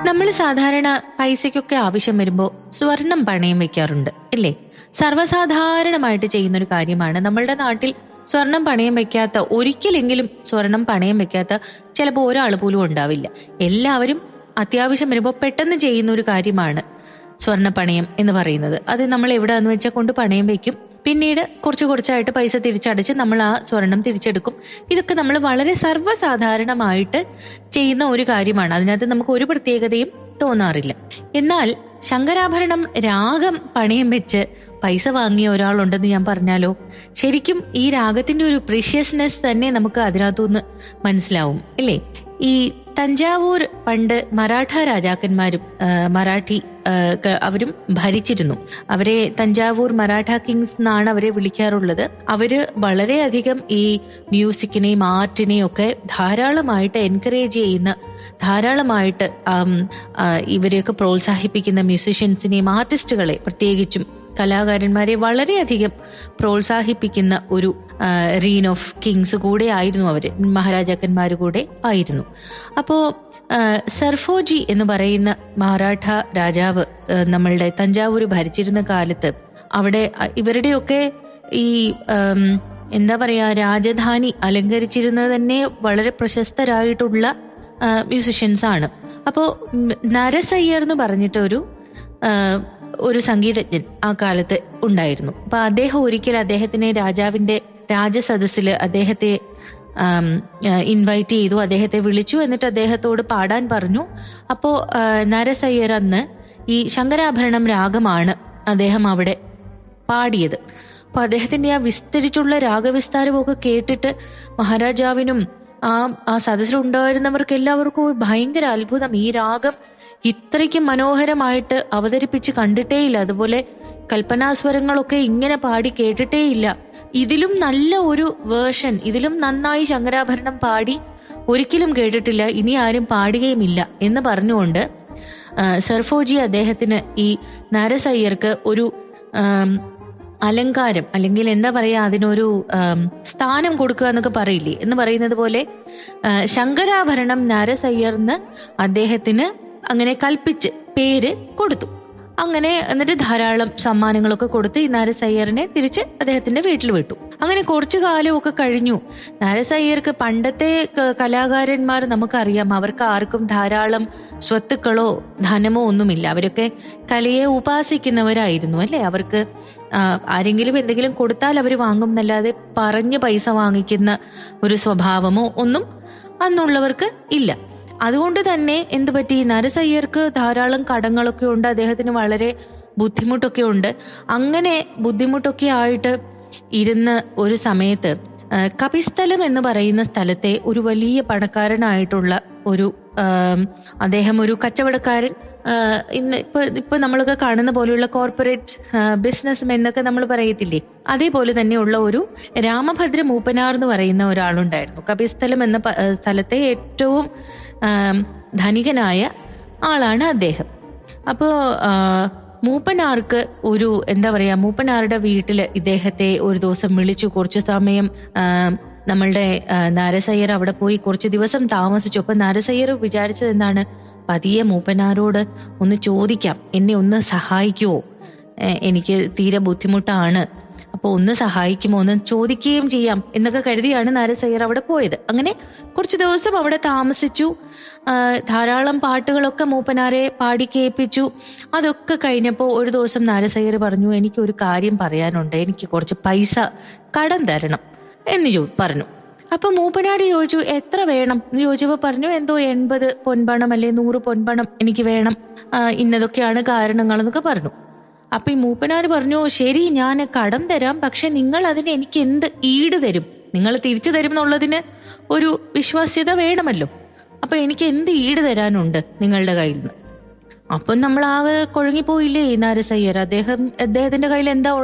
നമ്മൾ സാധാരണ പൈസയ്ക്കൊക്കെ ആവശ്യം വരുമ്പോൾ സ്വർണം പണയം വെക്കാറുണ്ട് അല്ലേ സർവ്വസാധാരണമായിട്ട് ചെയ്യുന്ന ഒരു കാര്യമാണ് നമ്മളുടെ നാട്ടിൽ സ്വർണം പണയം വെക്കാത്ത ഒരിക്കലെങ്കിലും സ്വർണം പണയം വെക്കാത്ത ചിലപ്പോൾ ഒരാൾ പോലും ഉണ്ടാവില്ല എല്ലാവരും അത്യാവശ്യം വരുമ്പോൾ പെട്ടെന്ന് ചെയ്യുന്ന ഒരു കാര്യമാണ് സ്വർണ്ണ പണയം എന്ന് പറയുന്നത് അത് നമ്മൾ എവിടെയാന്ന് വെച്ചാൽ കൊണ്ട് പണയം വെക്കും പിന്നീട് കുറച്ച് കുറച്ചായിട്ട് പൈസ തിരിച്ചടച്ച് നമ്മൾ ആ സ്വർണം തിരിച്ചെടുക്കും ഇതൊക്കെ നമ്മൾ വളരെ സർവ്വസാധാരണമായിട്ട് ചെയ്യുന്ന ഒരു കാര്യമാണ് അതിനകത്ത് നമുക്ക് ഒരു പ്രത്യേകതയും തോന്നാറില്ല എന്നാൽ ശങ്കരാഭരണം രാഗം പണയം വെച്ച് പൈസ വാങ്ങിയ ഒരാളുണ്ടെന്ന് ഞാൻ പറഞ്ഞാലോ ശരിക്കും ഈ രാഗത്തിന്റെ ഒരു പ്രീഷ്യസ്നെസ് തന്നെ നമുക്ക് അതിനകത്തുനിന്ന് മനസ്സിലാവും അല്ലേ ഈ തഞ്ചാവൂർ പണ്ട് മറാഠ രാജാക്കന്മാരും ആ, മറാഠി ആ, ക- അവരും ഭരിച്ചിരുന്നു അവരെ തഞ്ചാവൂർ മറാഠ കിങ്സ് എന്നാണ് അവരെ വിളിക്കാറുള്ളത് അവര് വളരെയധികം ഈ മ്യൂസിക്കിനെയും ആർട്ടിനെയും ഒക്കെ ധാരാളമായിട്ട് എൻകറേജ് ചെയ്യുന്ന ധാരാളമായിട്ട് ആം, ആ, ഇവരെയൊക്കെ പ്രോത്സാഹിപ്പിക്കുന്ന മ്യൂസിഷ്യൻസിനെയും ആർട്ടിസ്റ്റുകളെ പ്രത്യേകിച്ചും കലാകാരന്മാരെ വളരെയധികം പ്രോത്സാഹിപ്പിക്കുന്ന ഒരു റീൻ ഓഫ് കിങ്സ് കൂടെ ആയിരുന്നു അവര് മഹാരാജാക്കന്മാർ കൂടെ ആയിരുന്നു അപ്പോ ആ, സർഫോജി എന്ന് പറയുന്ന മറാഠ രാജാവ് ആ, നമ്മളുടെ തഞ്ചാവൂർ ഭരിച്ചിരുന്ന കാലത്ത് അവിടെ അ, ഇവരുടെയൊക്കെ ഈ ആം, എന്താ പറയാ രാജധാനി അലങ്കരിച്ചിരുന്നത് തന്നെ വളരെ പ്രശസ്തരായിട്ടുള്ള മ്യൂസിഷ്യൻസ് ആണ് അപ്പോ ഉം, നരസയ്യർ എന്ന് പറഞ്ഞിട്ടൊരു ആ, ഒരു സംഗീതജ്ഞൻ ആ കാലത്ത് ഉണ്ടായിരുന്നു അപ്പൊ അദ്ദേഹം ഒരിക്കൽ അദ്ദേഹത്തിനെ രാജാവിന്റെ രാജസദസ്സിൽ അദ്ദേഹത്തെ ഇൻവൈറ്റ് ചെയ്തു അദ്ദേഹത്തെ വിളിച്ചു എന്നിട്ട് അദ്ദേഹത്തോട് പാടാൻ പറഞ്ഞു അപ്പോ ആ, നരസയ്യർ അന്ന് ഈ ശങ്കരാഭരണം രാഗമാണ് അദ്ദേഹം അവിടെ പാടിയത് അപ്പൊ അദ്ദേഹത്തിന്റെ ആ വിസ്തരിച്ചുള്ള രാഗവിസ്താരമൊക്കെ കേട്ടിട്ട് മഹാരാജാവിനും ആ ആ സദസ്സിലുണ്ടായിരുന്നവർക്ക് എല്ലാവർക്കും ഭയങ്കര അത്ഭുതം ഈ രാഗം ഇത്രയ്ക്കും മനോഹരമായിട്ട് അവതരിപ്പിച്ച് കണ്ടിട്ടേയില്ല അതുപോലെ കൽപ്പനാസ്വരങ്ങളൊക്കെ ഇങ്ങനെ പാടി കേട്ടിട്ടേയില്ല ഇതിലും നല്ല ഒരു വേർഷൻ ഇതിലും നന്നായി ശങ്കരാഭരണം പാടി ഒരിക്കലും കേട്ടിട്ടില്ല ഇനി ആരും പാടുകയുമില്ല എന്ന് പറഞ്ഞുകൊണ്ട് ആ, സർഫോജി അദ്ദേഹത്തിന് ഈ നാരസയ്യർക്ക് ഒരു ആം, അലങ്കാരം അല്ലെങ്കിൽ എന്താ പറയാ അതിനൊരു ആം, സ്ഥാനം കൊടുക്കുക എന്നൊക്കെ പറയില്ലേ എന്ന് പറയുന്നത് പോലെ ആ, ശങ്കരാഭരണം നാരസയ്യർന്ന് അദ്ദേഹത്തിന് അങ്ങനെ കൽപ്പിച്ച് പേര് കൊടുത്തു അങ്ങനെ എന്നിട്ട് ധാരാളം സമ്മാനങ്ങളൊക്കെ കൊടുത്ത് ഈ നാരസയ്യറിനെ തിരിച്ച് അദ്ദേഹത്തിന്റെ വീട്ടിൽ വിട്ടു അങ്ങനെ കുറച്ചു കാലമൊക്കെ കഴിഞ്ഞു നാരസയ്യർക്ക് പണ്ടത്തെ ക- കലാകാരന്മാർ നമുക്കറിയാം അവർക്ക് ആർക്കും ധാരാളം സ്വത്തുക്കളോ ധനമോ ഒന്നുമില്ല അവരൊക്കെ കലയെ ഉപാസിക്കുന്നവരായിരുന്നു അല്ലെ അവർക്ക് ആ, ആരെങ്കിലും എന്തെങ്കിലും കൊടുത്താൽ അവർ വാങ്ങും എന്നല്ലാതെ പറഞ്ഞ് പൈസ വാങ്ങിക്കുന്ന ഒരു സ്വഭാവമോ ഒന്നും അന്നുള്ളവർക്ക് ഇല്ല അതുകൊണ്ട് തന്നെ എന്ത് പറ്റി നരസയ്യർക്ക് ധാരാളം കടങ്ങളൊക്കെ ഉണ്ട് അദ്ദേഹത്തിന് വളരെ ബുദ്ധിമുട്ടൊക്കെ ഉണ്ട് അങ്ങനെ ബുദ്ധിമുട്ടൊക്കെ ആയിട്ട് ഇരുന്ന് ഒരു സമയത്ത് ആ, കപിസ്ഥലം എന്ന് പറയുന്ന സ്ഥലത്തെ ഒരു വലിയ പണക്കാരനായിട്ടുള്ള ഒരു ആം, അദ്ദേഹം ഒരു കച്ചവടക്കാരൻ ആ, ഇന്ന് ഇപ്പൊ ഇപ്പൊ നമ്മളൊക്കെ കാണുന്ന പോലെയുള്ള കോർപ്പറേറ്റ് ബിസിനസ് എന്നൊക്കെ നമ്മൾ പറയത്തില്ലേ അതേപോലെ തന്നെയുള്ള ഒരു രാമഭദ്ര മൂപ്പനാർ എന്ന് പറയുന്ന ഒരാളുണ്ടായിരുന്നു കപിസ്ഥലം എന്ന പ- ആ, സ്ഥലത്തെ ഏറ്റവും ആം, ധനികനായ ആളാണ് അദ്ദേഹം അപ്പോ ആ, മൂപ്പനാർക്ക് ഒരു എന്താ പറയാ മൂപ്പനാരുടെ വീട്ടില് ഇദ്ദേഹത്തെ ഒരു ദിവസം വിളിച്ചു കുറച്ചു സമയം ആ, നമ്മളുടെ ആ, നാരസയ്യർ അവിടെ പോയി കുറച്ച് ദിവസം താമസിച്ചു അപ്പൊ നാരസയ്യർ വിചാരിച്ചത് എന്താണ് പതിയെ മൂപ്പനാരോട് ഒന്ന് ചോദിക്കാം എന്നെ ഒന്ന് സഹായിക്കുവോ ഏ, എനിക്ക് തീരെ ബുദ്ധിമുട്ടാണ് അപ്പൊ ഒന്ന് സഹായിക്കുമോ ഒന്ന് ചോദിക്കുകയും ചെയ്യാം എന്നൊക്കെ കരുതിയാണ് നാരസയ്യർ അവിടെ പോയത് അങ്ങനെ കുറച്ച് ദിവസം അവിടെ താമസിച്ചു ആ, ധാരാളം പാട്ടുകളൊക്കെ മൂപ്പനാരെ പാടി കേൾപ്പിച്ചു അതൊക്കെ കഴിഞ്ഞപ്പോൾ ഒരു ദിവസം നാരസയ്യർ പറഞ്ഞു എനിക്ക് ഒരു കാര്യം പറയാനുണ്ട് എനിക്ക് കുറച്ച് പൈസ കടം തരണം എന്ന് ചോ പറഞ്ഞു അപ്പൊ മൂപ്പനാട് ചോദിച്ചു എത്ര വേണം എന്ന് ചോദിച്ചപ്പോ പറഞ്ഞു എന്തോ എൺപത് പൊൻപണം അല്ലെ നൂറ് പൊൻപണം എനിക്ക് വേണം ആ, ഇന്നതൊക്കെയാണ് കാരണങ്ങൾ എന്നൊക്കെ പറഞ്ഞു അപ്പൊ ഈ മൂപ്പനാര് പറഞ്ഞു ശരി ഞാൻ കടം തരാം പക്ഷെ നിങ്ങൾ അതിന് എനിക്ക് എന്ത് ഈട് തരും നിങ്ങൾ തിരിച്ചു തരും എന്നുള്ളതിന് ഒരു വിശ്വാസ്യത വേണമല്ലോ അപ്പൊ എനിക്ക് എന്ത് ഈട് തരാനുണ്ട് നിങ്ങളുടെ കയ്യിൽ നിന്ന് അപ്പം നമ്മൾ ആകെ കുഴങ്ങിപ്പോയില്ലേ ഈ നാരസയ്യർ അദ്ദേഹം അദ്ദേഹത്തിന്റെ കയ്യിൽ എന്താ